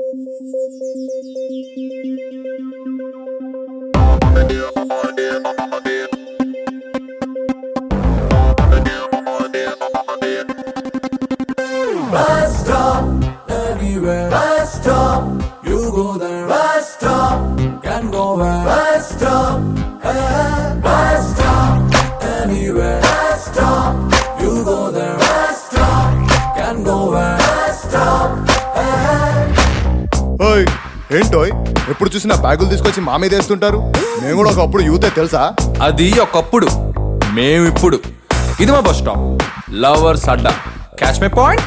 Bus stop, anywhere. Bus stop, you go there. Bus stop, can go where. Bus stop, eh. Bus stop, anywhere. Bus stop, you go there. Bus stop, can go where. Bus stop, eh. ఓయ్ ఏంటోయ్ ఎప్పుడు చూసినా బ్యాగులు తీసుకొచ్చి మా మీద వేస్తుంటారు మేము కూడా ఒకప్పుడు యూతే తెలుసా అది ఒకప్పుడు మేమిప్పుడు ఇది మా బస్ స్టాప్ లవర్స్ అడ్డా క్యాష్ మే పాయింట్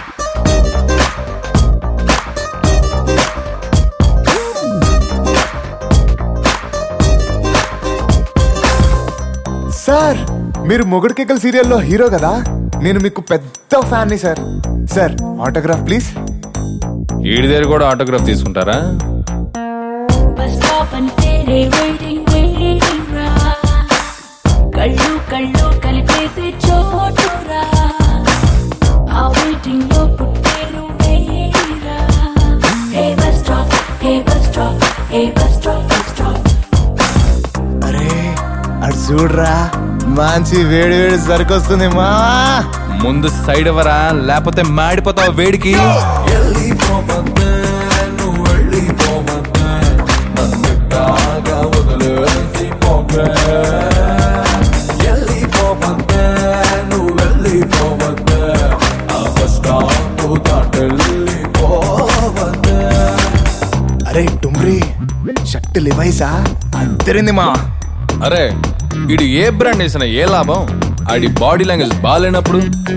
సార్ మీరు మొగుడు సీరియల్లో హీరో కదా నేను మీకు పెద్ద ఫ్యాన్ని సార్ సార్ ఆటోగ్రాఫ్ ప్లీజ్ ఈడి దగ్గర కూడా ఆటోగ్రాఫ్ తీసుకుంటారా బస్ స్టాప్ అంటేనే వెయిటింగ్ వెయిటింగ్ రా కళ్ళు కళ్ళు కలిపేసే చోటురా ఆ వెయిటింగ్ లో పుట్టేను వేరా ఏ బస్ స్టాప్ ఏ బస్ స్టాప్ ఏ బస్ స్టాప్ బస్ స్టాప్ అరే అటు చూడరా మంచి వేడి వేడి సరికొస్తుంది మా ముందు సైడ్ ఎవరా లేకపోతే మాడిపోతావు వేడికి వెళ్ళిపోవద్దే, నువ్వు వెళ్ళిపోవద్దే. నన్ను కాగా వదిలేసి పోకే. వెళ్ళిపోవద్దే, నువ్వు వెళ్ళిపోవద్దే. ఆ బస్ స్టాప్ దాటెళ్ళిపోవద్దే. అరే డుమ్రి షర్ట్ లివైసా అద్దరింది మా అరే ఈడు ఏ బ్రాండ్ వేసిన ఏ లాభం ఆడి బాడీ లాంగ్వేజ్ బాగాలేనప్పుడు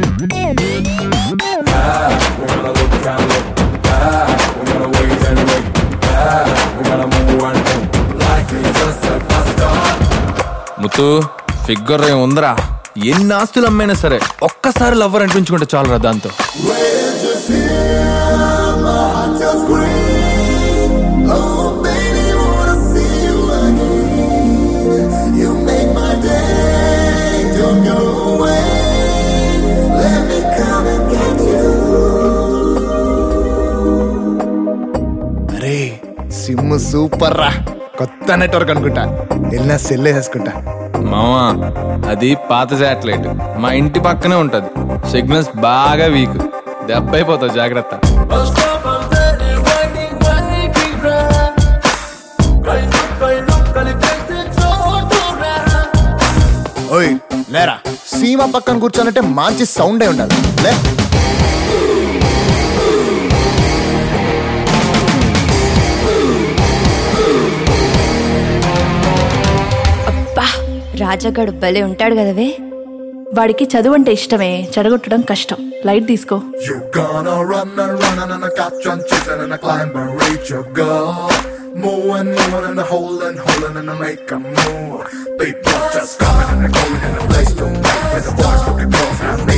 We're gonna look and look. Ah, we're gonna wait and wait. Ah, we're gonna move and move. Life is just a bus stop. ముత్తు ఫిగర్ ఏం ఉందరా ఎన్ని ఆస్తులు అమ్మైనా సరే ఒక్కసారి లవ్వర్ అనిపించుకుంటే చాలరా దాంతో Where'd you feel my heart just scream? Oh, baby, wanna see you again. You make my day. Don't go away. Let me come and get you. అరే సిమ్ సూపర్ రా కొత్త నెట్వర్క్ అనుకుంటా వెళ్ళినా సెల్ వేసేసుకుంటా మామా అది పాత శాటిలైట్ మా ఇంటి పక్కనే ఉంటది సిగ్నల్స్ బాగా వీక్ దెబ్బ అయిపోతావు జాగ్రత్త Bus stop అంటేనే waiting, waiting రా. కళ్ళు కళ్ళు కలిపేసే చోటురా. ఓయ్ లేరా సీమ పక్కన కూర్చోనంటే మంచి సౌండ్ అయి ఉండాలి లే అబ్బా రాజాగాడు భలే ఉంటాడు కదవే వాడికి చదువు అంటే ఇష్టమే చెడగొట్టడం కష్టం లైట్ తీసుకో You gonna run and run and I catch and chasing and I climb and reach your goal. Move and move and I hold and hold and I make a move. People just coming and going and a place to make with the boys looking close and me